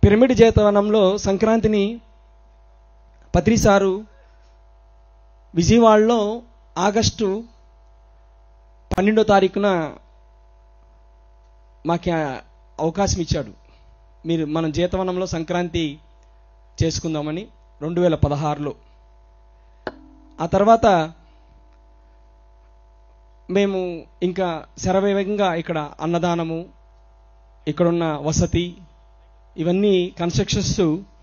pyramid జేతవనంలో సంక్రాంతిని పత్రి sir విజయవాడలో August పన్నెండో తారీఖున మాకు ఆ అవకాశం ఇచ్చాడు మీరు మనం జీతవనంలో సంక్రాంతి చేసుకుందామని రెండు వేల పదహారులో ఆ తర్వాత మేము ఇంకా శరవేగంగా ఇక్కడ అన్నదానము ఇక్కడున్న వసతి ఇవన్నీ కన్స్ట్రక్షన్స్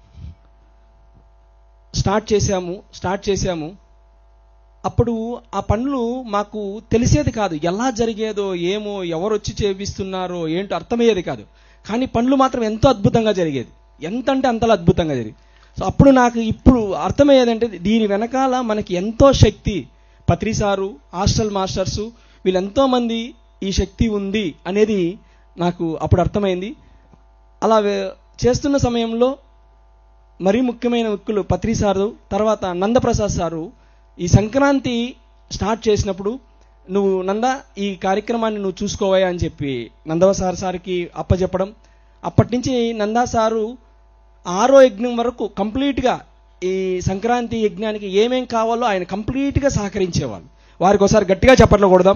స్టార్ట్ చేశాము స్టార్ట్ చేశాము అప్పుడు ఆ పనులు మాకు తెలిసేది కాదు ఎలా జరిగేదో ఏమో ఎవరు వచ్చి చేపిస్తున్నారో ఏంటో అర్థమయ్యేది కాదు కానీ పనులు మాత్రం ఎంతో అద్భుతంగా జరిగేది ఎంత అంటే అంతలా అద్భుతంగా జరిగేది సో అప్పుడు నాకు ఇప్పుడు అర్థమయ్యేదంటే దీని వెనకాల మనకి ఎంతో శక్తి పత్రి సారు హాస్టల్ మాస్టర్సు వీళ్ళెంతో మంది ఈ శక్తి ఉంది అనేది నాకు అప్పుడు అర్థమైంది అలా వే- చేస్తున్న సమయంలో మరీ ముఖ్యమైన వ్యక్తులు పత్రి సారు తర్వాత నందప్రసాద్ సారు ఈ సంక్రాంతి స్టార్ట్ చేసినప్పుడు నువ్వు నంద ఈ కార్యక్రమాన్ని నువ్వు చూసుకోవా అని చెప్పి నందవ సార్ సార్కి అప్పచెప్పడం అప్పటి నుంచి నందా సారు ఆరో యజ్ఞం వరకు కంప్లీట్గా ఈ సంక్రాంతి యజ్ఞానికి ఏమేం కావాలో ఆయన కంప్లీట్గా సహకరించేవాళ్ళు వారికి ఒకసారి గట్టిగా చెప్పట్లో కొడదాం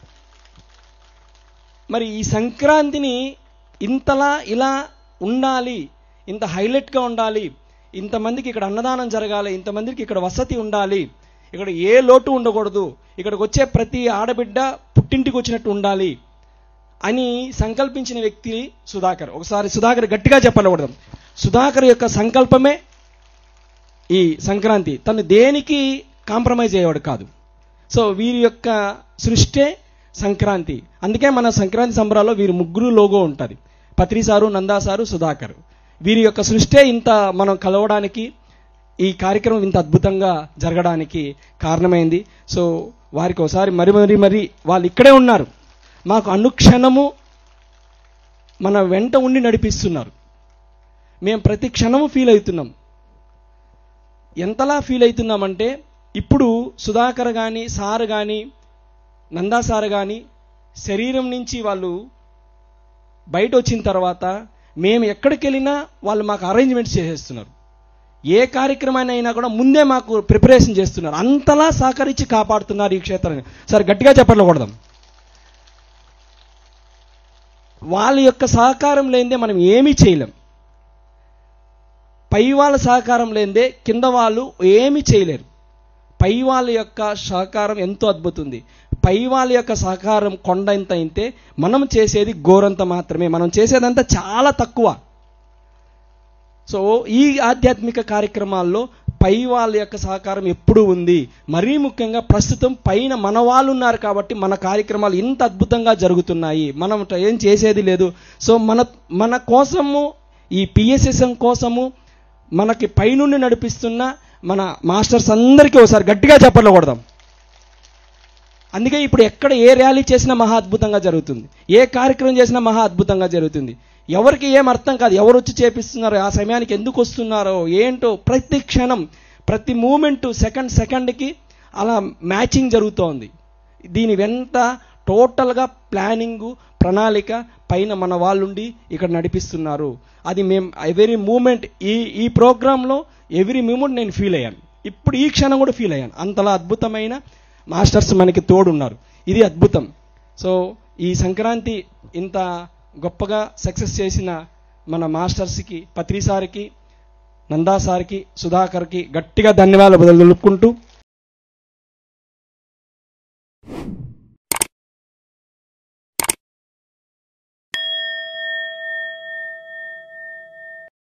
మరి ఈ సంక్రాంతిని ఇంతలా ఇలా ఉండాలి ఇంత హైలైట్గా ఉండాలి ఇంతమందికి ఇక్కడ అన్నదానం జరగాలి ఇంతమందికి ఇక్కడ వసతి ఉండాలి ఇక్కడ ఏ లోటు ఉండకూడదు ఇక్కడికి వచ్చే ప్రతి ఆడబిడ్డ పుట్టింటికి వచ్చినట్టు ఉండాలి అని సంకల్పించిన వ్యక్తి సుధాకర్ ఒకసారి సుధాకర్ గట్టిగా చెప్పకూడదు సుధాకర్ యొక్క సంకల్పమే ఈ సంక్రాంతి తను దేనికి కాంప్రమైజ్ అయ్యేవాడు కాదు సో వీరి యొక్క సృష్టే సంక్రాంతి అందుకే మన సంక్రాంతి సంబరాల్లో వీరి ముగ్గురు లోగో ఉంటుంది పత్రి సారు నందా సారు సుధాకర్ వీరి యొక్క సృష్టే ఇంత మనం కలవడానికి ఈ కార్యక్రమం ఇంత అద్భుతంగా జరగడానికి కారణమైంది సో వారికి ఒకసారి మరి మరి మరి వాళ్ళు ఇక్కడే ఉన్నారు మాకు అనుక్షణము మన వెంట ఉండి నడిపిస్తున్నారు మేము ప్రతి క్షణము ఫీల్ అవుతున్నాం ఎంతలా ఫీల్ అవుతున్నామంటే ఇప్పుడు సుధాకర్ కానీ సార్ కానీ నందా సార్ కానీ శరీరం నుంచి వాళ్ళు బయట వచ్చిన తర్వాత మేము ఎక్కడికి వెళ్ళినా వాళ్ళు మాకు అరేంజ్మెంట్స్ చేసేస్తున్నారు ఏ కార్యక్రమాన్ని అయినా కూడా ముందే మాకు ప్రిపరేషన్ చేస్తున్నారు అంతలా సహకరించి కాపాడుతున్నారు ఈ క్షేత్రాన్ని సరే గట్టిగా చెప్పట్లు కొడదాం వాళ్ళ యొక్క సహకారం లేనిదే మనం ఏమీ చేయలేం పై వాళ్ళ సహకారం లేనిదే కింద వాళ్ళు ఏమీ చేయలేరు పై వాళ్ళ యొక్క సహకారం ఎంతో అద్భుతుంది పై వాళ్ళ యొక్క సహకారం కొండ ఇంత అయితే మనం చేసేది గోరంత మాత్రమే మనం చేసేదంతా చాలా తక్కువ సో ఈ ఆధ్యాత్మిక కార్యక్రమాల్లో పై వాళ్ళ యొక్క సహకారం ఎప్పుడూ ఉంది మరీ ముఖ్యంగా ప్రస్తుతం పైన మన వాళ్ళు ఉన్నారు కాబట్టి మన కార్యక్రమాలు ఇంత అద్భుతంగా జరుగుతున్నాయి మనం ఏం చేసేది లేదు సో మన మన కోసము ఈ పిఎస్ఎస్ఎం కోసము మనకి పైనుండి నడిపిస్తున్న మన మాస్టర్స్ అందరికీ ఒకసారి గట్టిగా చెప్పట్లు కొడదాం అందుకే ఇప్పుడు ఎక్కడ ఏ ర్యాలీ చేసినా మహా అద్భుతంగా జరుగుతుంది ఏ కార్యక్రమం చేసినా మహా అద్భుతంగా జరుగుతుంది ఎవరికి ఏం అర్థం కాదు ఎవరు వచ్చి చేపిస్తున్నారో ఆ సమయానికి ఎందుకు వస్తున్నారో ఏంటో ప్రతి క్షణం ప్రతి మూమెంట్ సెకండ్ సెకండ్కి అలా మ్యాచింగ్ జరుగుతోంది దీని వెంట టోటల్గా ప్లానింగు ప్రణాళిక పైన మన వాళ్ళుండి ఇక్కడ నడిపిస్తున్నారు అది మేము ఎవరీ మూమెంట్ ఈ ఈ ప్రోగ్రాంలో ఎవ్రీ మూమెంట్ నేను ఫీల్ అయ్యాను ఇప్పుడు ఈ క్షణం కూడా ఫీల్ అయ్యాను అంతలా అద్భుతమైన మాస్టర్స్ మనకి తోడున్నారు ఇది అద్భుతం సో ఈ సంక్రాంతి ఇంత గొప్పగా సక్సెస్ చేసిన మన మాస్టర్స్కి పత్రి సార్కి నందా సార్కి సుధాకర్కి గట్టిగా ధన్యవాదాలు తెలుపుకుంటూ